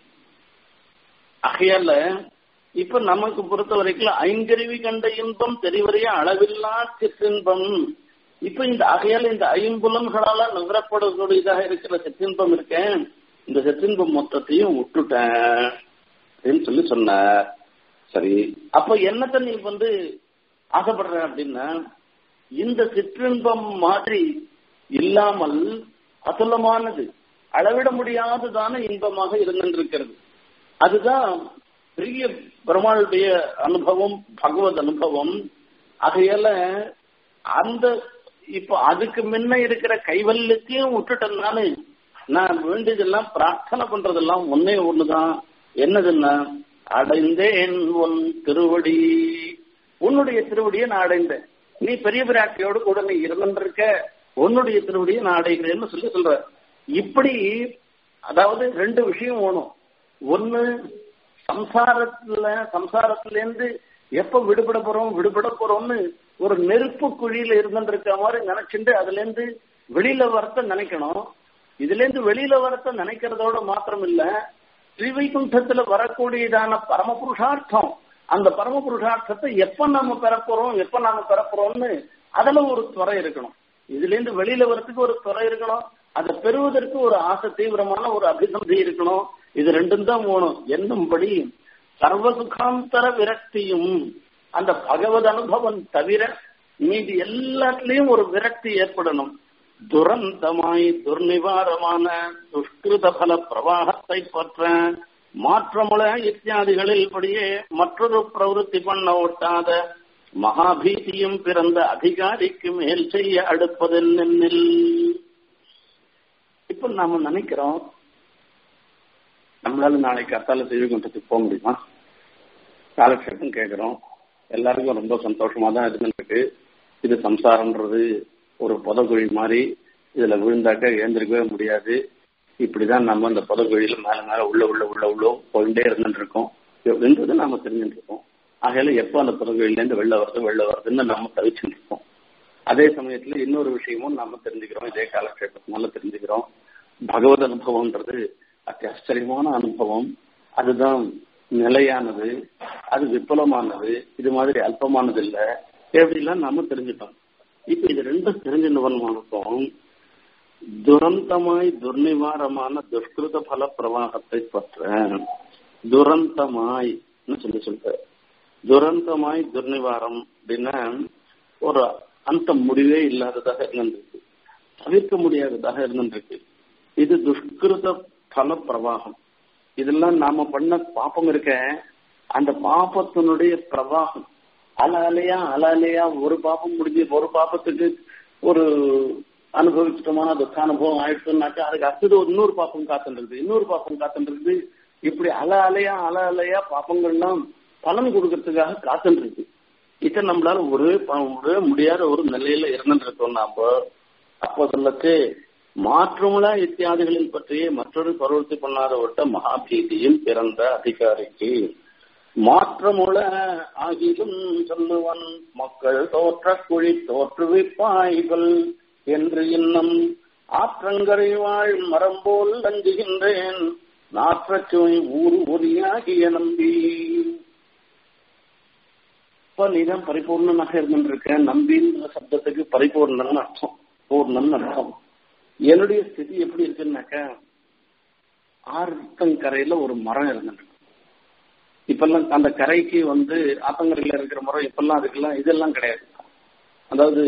ஆகையால இப்ப நமக்கு பொறுத்த வரைக்கும் ஐங்கருவி கண்ட இன்பம் தெரிவறைய அளவில்லா சிற்றின்பம் இப்ப இந்த ஆகையால இந்த ஐம்புலன்களால நுகரப்படக்கூடியதாக இருக்கிற சிற்றின்பம் இருக்கேன் இந்த சிற்றின்பம் மொத்தத்தையும் விட்டுட்டேன் அப்படின்னு சொல்லி சொன்னார் சரி அப்ப என்னத்த நீ வந்து ஆசைப்படுற அப்படின்னா இந்த சிற்றின்பம் மாதிரி இல்லாமல் அசுலமானது அளவிட முடியாததான இன்பமாக இருந்திருக்கிறது அதுதான் பெரிய பெருமாளுடைய அனுபவம் பகவத் அனுபவம் ஆகையால அந்த இப்ப அதுக்கு முன்ன இருக்கிற கைவல்யத்தையும் விட்டுட்டதுனால நான் வேண்டியதெல்லாம் பிரார்த்தனை பண்றதெல்லாம் ஒன்னே ஒண்ணுதான் என்னதுன்னா அடைந்தேன் உன் திருவடி உன்னுடைய திருவடியை நான் அடைந்தேன் நீ பெரிய பிராட்டியோடு கூட நீ இருந்திருக்க உன்னுடைய திருவடியை நான் அடைகிறேன்னு சொல்லி சொல்ற இப்படி அதாவது ரெண்டு விஷயம் வேணும் ஒண்ணு சம்சாரத்துல சம்சாரத்துல இருந்து எப்ப விடுபட போறோம் விடுபட போறோம்னு ஒரு நெருப்பு குழியில இருந்துருக்க மாதிரி நினைச்சுட்டு அதுல இருந்து வெளியில வரத்த நினைக்கணும் இதுல இருந்து வெளியில வரத்த நினைக்கிறதோட மாத்திரம் இல்ல ஸ்ரீவைகுண்டத்துல வரக்கூடியதான பரமபுருஷார்த்தம் அந்த பரமபுருஷார்த்தத்தை எப்ப நாம பெறப்போறோம் எப்ப நாம பெறப்போறோம்னு அதுல ஒரு துறை இருக்கணும் இதுல இருந்து வெளியில வரத்துக்கு ஒரு துறை இருக்கணும் அதை பெறுவதற்கு ஒரு ஆசை தீவிரமான ஒரு அபிசந்தி இருக்கணும் இது ரெண்டும் தான் வேணும் என்னும்படி சர்வசுகாந்தர விரக்தியும் அந்த பகவத் அனுபவம் தவிர மீதி எல்லாத்துலயும் ஒரு விரக்தி ஏற்படணும் துரந்தமாய் துர்நிவாரமான துஷ்கிருத பல பிரவாகத்தை பற்ற மாற்றமுள இத்தியாதிகளில் படியே மற்றொரு பிரவருத்தி பண்ண ஒட்டாத மகாபீதியும் பிறந்த அதிகாரிக்கு மேல் செய்ய அடுப்பதில் நின்னில் இப்ப நாம நினைக்கிறோம் நம்மளால நாளைக்கு அத்தால செய்தி கொண்டதுக்கு போக முடியுமா காலக்ஷேபம் கேட்கிறோம் எல்லாருக்கும் ரொம்ப சந்தோஷமா தான் இருந்துருக்கு இது சம்சாரம்ன்றது ஒரு புதக்குழி மாதிரி இதுல விழுந்தாக்க ஏந்திருக்கவே முடியாது இப்படிதான் நம்ம இந்த புதக்குழியில மேல மேல உள்ள உள்ள உள்ள உள்ள போயிட்டே இருந்துட்டு இருக்கோம் அப்படின்றது நாம தெரிஞ்சுட்டு இருக்கோம் ஆகையில எப்போ அந்த பிறகுலேருந்து வெளில வருது வெளில வருதுன்னு நம்ம தவிச்சுட்டு இருக்கோம் அதே சமயத்துல இன்னொரு விஷயமும் நாம தெரிஞ்சுக்கிறோம் இதே காலக்ஷேபத்தினால தெரிஞ்சுக்கிறோம் பகவத் அனுபவம்ன்றது அத்தி ஆச்சரியமான அனுபவம் அதுதான் நிலையானது அது விபலமானது இது மாதிரி அல்பமானது இல்ல எப்படிலாம் நாம தெரிஞ்சுட்டோம் இப்ப இது ரெண்டும் தெரிஞ்சிருந்தவனுக்கும் துரந்தமாய் துர்நிவாரமான துஷ்கிருத பல பிரவாகத்தை பற்ற துரந்தமாய் சொல்லி சொல்ற துரந்தமாய் துர்நிவாரம் அப்படின்னா ஒரு அந்த முடிவே இல்லாததாக இருந்திருக்கு தவிர்க்க முடியாததாக இருந்திருக்கு இது துஷ்கிருத பல பிரவாகம் இதெல்லாம் நாம பண்ண பாப்பம் இருக்க அந்த பாப்பத்தினுடைய பிரவாகம் அல அலையா அல அலையா ஒரு பாப்பம் முடிஞ்சு ஒரு பாப்பத்துக்கு ஒரு அனுபவிச்சிட்டோமான துக்கானுபவம் ஆயிடுச்சுனாக்கா அதுக்கு அடுத்தது ஒரு இன்னொரு பாப்பம் காத்துன்றது இன்னொரு பாப்பம் காத்துன்றது இப்படி அல அலையா அல அலையா பாப்பங்கள்லாம் பலன் கொடுக்கறதுக்காக காத்துன்றது இதை நம்மளால ஒரே ஒரே முடியாத ஒரு நிலையில இருந்துட்டு இருக்கோம் நாம அப்போ சொல்லக்கு மாற்றுமுலா இத்தியாதிகளில் பற்றிய மற்றொரு பருவத்தை பண்ணாத விட்ட மகாபீதியில் பிறந்த அதிகாரிக்கு மாற்றமுள ஆகிலும் சொல்லுவன் மக்கள் தோற்ற குழி தோற்றுவிப்பாய்கள் என்று இன்னும் ஆற்றங்கரை வாழ் மரம் போல் அஞ்சுகின்றேன் நாற்றச்சுவை ஊர் ஒரியாகிய நம்பி இப்ப நீதான் பரிபூர்ணனாக இருந்திருக்க நம்பின்ற சப்தத்துக்கு பரிபூர்ணன் அர்த்தம் பூர்ணன் அர்த்தம் என்னுடைய ஸ்திதி எப்படி இருக்குன்னாக்க ஆத்தங்கரையில ஒரு மரம் இருந்துருக்கு இப்பெல்லாம் அந்த கரைக்கு வந்து ஆத்தங்கரையில இருக்கிற மரம் இப்பெல்லாம் அதுக்கெல்லாம் இதெல்லாம் கிடையாது அதாவது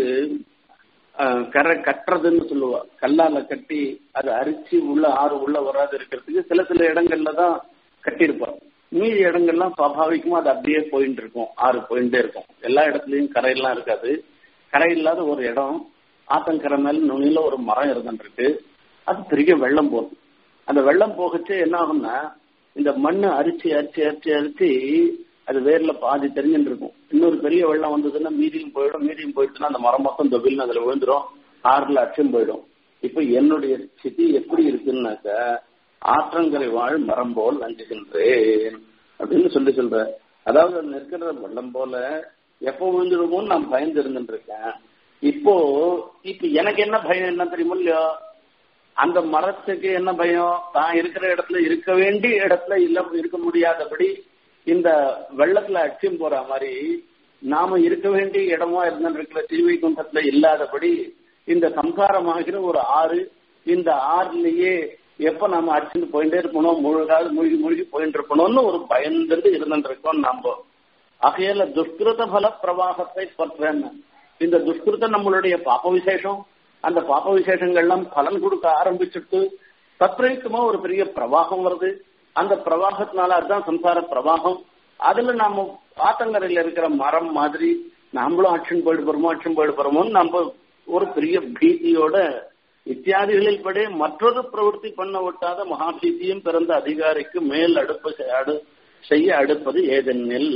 கரை கட்டுறதுன்னு சொல்லுவா கல்லால கட்டி அதை அரிச்சு உள்ள ஆறு உள்ள வராது இருக்கிறதுக்கு சில சில இடங்கள்ல தான் கட்டியிருப்பாங்க மீதி இடங்கள்லாம் சுவாபாவிகமா அது அப்படியே போயிட்டு இருக்கும் ஆறு போயிட்டே இருக்கும் எல்லா இடத்துலயும் கரையெல்லாம் இருக்காது கரை இல்லாத ஒரு இடம் ஆத்தங்கரை மேல நுனியில ஒரு மரம் இருந்துருக்கு அது பெரிய வெள்ளம் போகும் அந்த வெள்ளம் போகச்சு என்ன ஆகும்னா இந்த மண்ணு அரிச்சு அரிச்சு அரிச்சு அரிச்சு அது வேர்ல பாதி தெரிஞ்சுட்டு இருக்கும் இன்னொரு பெரிய வெள்ளம் வந்ததுன்னா மீதியும் போயிடும் மீதியும் போயிடுச்சுன்னா அந்த மரம் மொத்தம் தொபில்னு அதுல விழுந்துரும் ஆறுல அச்சும் போயிடும் இப்ப என்னுடைய ஸ்திதி எப்படி இருக்குன்னாக்க ஆற்றங்கரை வாழ் மரம் போல் அஞ்சுகின்றேன் அப்படின்னு சொல்லி சொல்ற அதாவது நிற்கிற வெள்ளம் போல எப்போ விழுந்துடுமோன்னு நான் பயந்து இருந்துட்டு இருக்கேன் இப்போ இப்ப எனக்கு என்ன பயம் என்ன தெரியுமோ இல்லையோ அந்த மரத்துக்கு என்ன பயம் தான் இருக்கிற இடத்துல இருக்க வேண்டிய இடத்துல இல்ல இருக்க முடியாதபடி இந்த வெள்ளத்துல அச்சியும் போற மாதிரி நாம இருக்க வேண்டிய இடமா இருந்திருக்கிற திருவைகுண்டத்துல இல்லாதபடி இந்த சம்சாரமாகிற ஒரு ஆறு இந்த ஆறுலயே எப்ப நாம அடிச்சுட்டு போயிட்டே இருக்கணும் முழுகாது மூழ்கி மூழ்கி போயிட்டு இருக்கணும்னு ஒரு பயந்துட்டு இருந்துட்டு இருக்கோம் நாம ஆகையால துஷ்கிருத பல பிரவாகத்தை பற்றேன்னு இந்த துஷ்கிருத்தம் நம்மளுடைய பாப்ப விசேஷம் அந்த பாப்ப விசேஷங்கள்லாம் பலன் கொடுக்க ஆரம்பிச்சுட்டு தத்ரயுக்தமா ஒரு பெரிய பிரவாகம் வருது அந்த பிரவாகத்தினால அதுதான் சம்சார பிரவாகம் அதுல நாம ஆத்தங்கரையில இருக்கிற மரம் மாதிரி நாமளும் அக்ஷன் போயிட்டு போறோமோ அக்ஷன் போயிட்டு போறோமோன்னு நம்ம ஒரு பெரிய பீதியோட இத்தியாதிகளில் படி மற்றொரு பிரவൃத்தி பண்ண விட்டாத மகாபீதியும் பிறந்த அதிகாரிக்கு மேல் அடுப்பு செய்ய அடுப்பது ஏதெனில்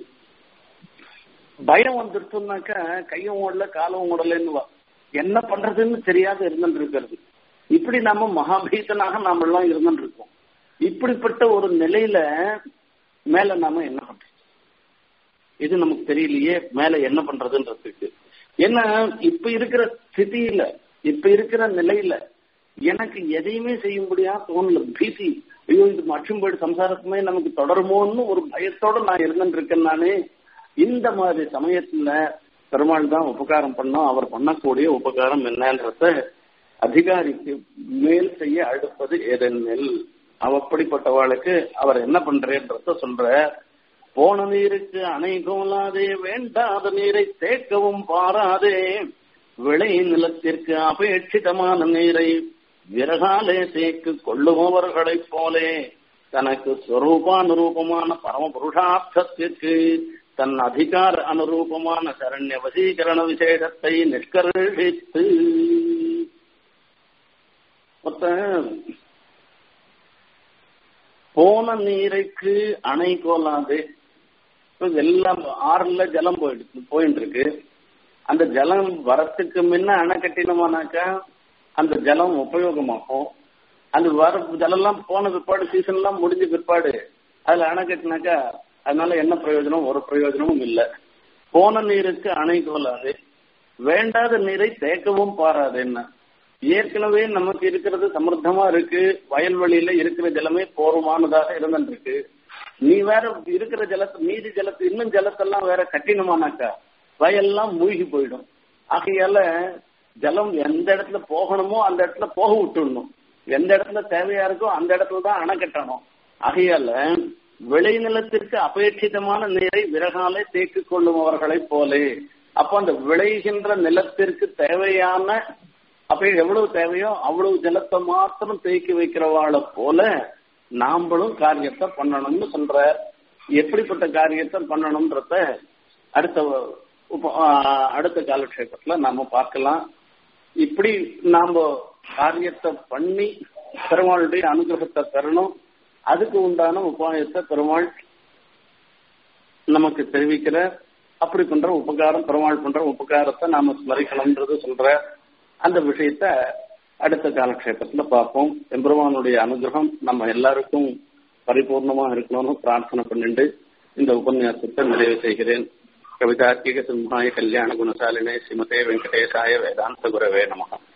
பயம் வந்துருச்சுனாக்க கையும் ஓடல காலும் ஓடலன்னு என்ன பண்றதுன்னு தெரியாத இருந்துட்டு இருக்கிறது இப்படி நாம மகாபீதனாக நாம எல்லாம் இருந்துட்டு இருக்கோம் இப்படிப்பட்ட ஒரு நிலையில மேல நாம என்ன பண்றோம் இது நமக்கு தெரியலையே மேல என்ன பண்றதுன்றதுக்கு ஏன்னா இப்ப இருக்கிற ஸ்திதியில இப்ப இருக்கிற நிலையில எனக்கு எதையுமே செய்ய முடியாது தோணல பீதி ஐயோ இது மற்றும்படி சம்சாரத்துமே நமக்கு தொடருமோன்னு ஒரு பயத்தோட நான் இருந்துட்டு இருக்கேன் நானே இந்த மாதிரி சமயத்துல பெருமாள் தான் உபகாரம் பண்ணோம் அவர் பண்ணக்கூடிய உபகாரம் என்னன்றத அதிகாரிக்கு மேல் செய்ய அடுப்பது ஏதெனில் அப்படிப்பட்டவாளுக்கு அவர் என்ன பண்றேன்றத சொல்ற போன நீருக்கு அணை கோலாதே வேண்டாத நீரை தேக்கவும் பாராதே விளை நிலத்திற்கு அபேட்சிதமான நீரை விறகாலே தேக்கு கொள்ளுபவர்களைப் போலே தனக்கு ஸ்வரூபானுரூபமான பரம புருஷார்த்தத்திற்கு தன் அதிகார அனுரூபமான சரண்ய வசீகரண விசேஷத்தை நிஷ்கர்ஷித்து போன நீரைக்கு அணை கோலாது எல்லாம் ஆறுல ஜலம் போயிடுச்சு போயிட்டு இருக்கு அந்த ஜலம் வரத்துக்கு முன்ன அணை கட்டினோமானாக்கா அந்த ஜலம் உபயோகமாகும் அந்த வர ஜலம்லாம் போன பிற்பாடு சீசன் எல்லாம் முடிஞ்ச பிற்பாடு அதுல அணை கட்டினாக்கா அதனால என்ன பிரயோஜனம் ஒரு பிரயோஜனமும் இல்லை போன நீருக்கு அணை கோலாது வேண்டாத நீரை தேக்கவும் பாராது என்ன ஏற்கனவே நமக்கு இருக்கிறது சமர்த்தமா இருக்கு வயல்வெளியில இருக்கிற ஜலமே போருமானதாக இருந்துருக்கு நீ வேற இருக்கிற ஜலத்தை மீதி ஜலத்தை இன்னும் ஜலத்தெல்லாம் வேற கட்டினமானாக்கா வயல்லாம் மூழ்கி போயிடும் ஆகையால ஜலம் எந்த இடத்துல போகணுமோ அந்த இடத்துல போக விட்டுடணும் எந்த இடத்துல தேவையா இருக்கோ அந்த இடத்துல தான் அணை கட்டணும் ஆகையால விளைநிலத்திற்கு அபேட்சிதமான நீரை விறகாலே தேக்கி கொள்ளுபவர்களைப் போலே அப்போ அந்த விளைகின்ற நிலத்திற்கு தேவையான அப்ப எவ்வளவு தேவையோ அவ்வளவு ஜலத்தை மாத்திரம் தேக்கி வைக்கிறவாளை போல நாம்பளும் காரியத்தை பண்ணணும்னு சொல்ற எப்படிப்பட்ட காரியத்தை பண்ணணும்ன்றத அடுத்த உப- ஆஹ் அடுத்த காலக்ஷேபத்துல நாம பார்க்கலாம் இப்படி நாம காரியத்தை பண்ணி பெருமாளுடைய அனுகிரகத்தை பெறணும் அதுக்கு உண்டான உபாயத்தை பெருமாள் நமக்கு தெரிவிக்கிற அப்படி பண்ற உபகாரம் பெருமாள் பண்ற உபகாரத்தை நாம ஸ்மரிக்கணும்ன்றது சொல்ற அந்த விஷயத்த அடுத்த காலக்ஷேபத்துல பார்ப்போம் எம்பெருமானுடைய அனுகிரகம் நம்ம எல்லாருக்கும் பரிபூர்ணமா இருக்கணும்னு பிரார்த்தனை பண்ணிட்டு இந்த உபன்யாசத்தை நிறைவு செய்கிறேன் கவிதார்க்கிக சிம்ஹாய கல்யாண குணசாலினே ஸ்ரீமதே வெங்கடேசாய வேதாந்த குரவே நமகம்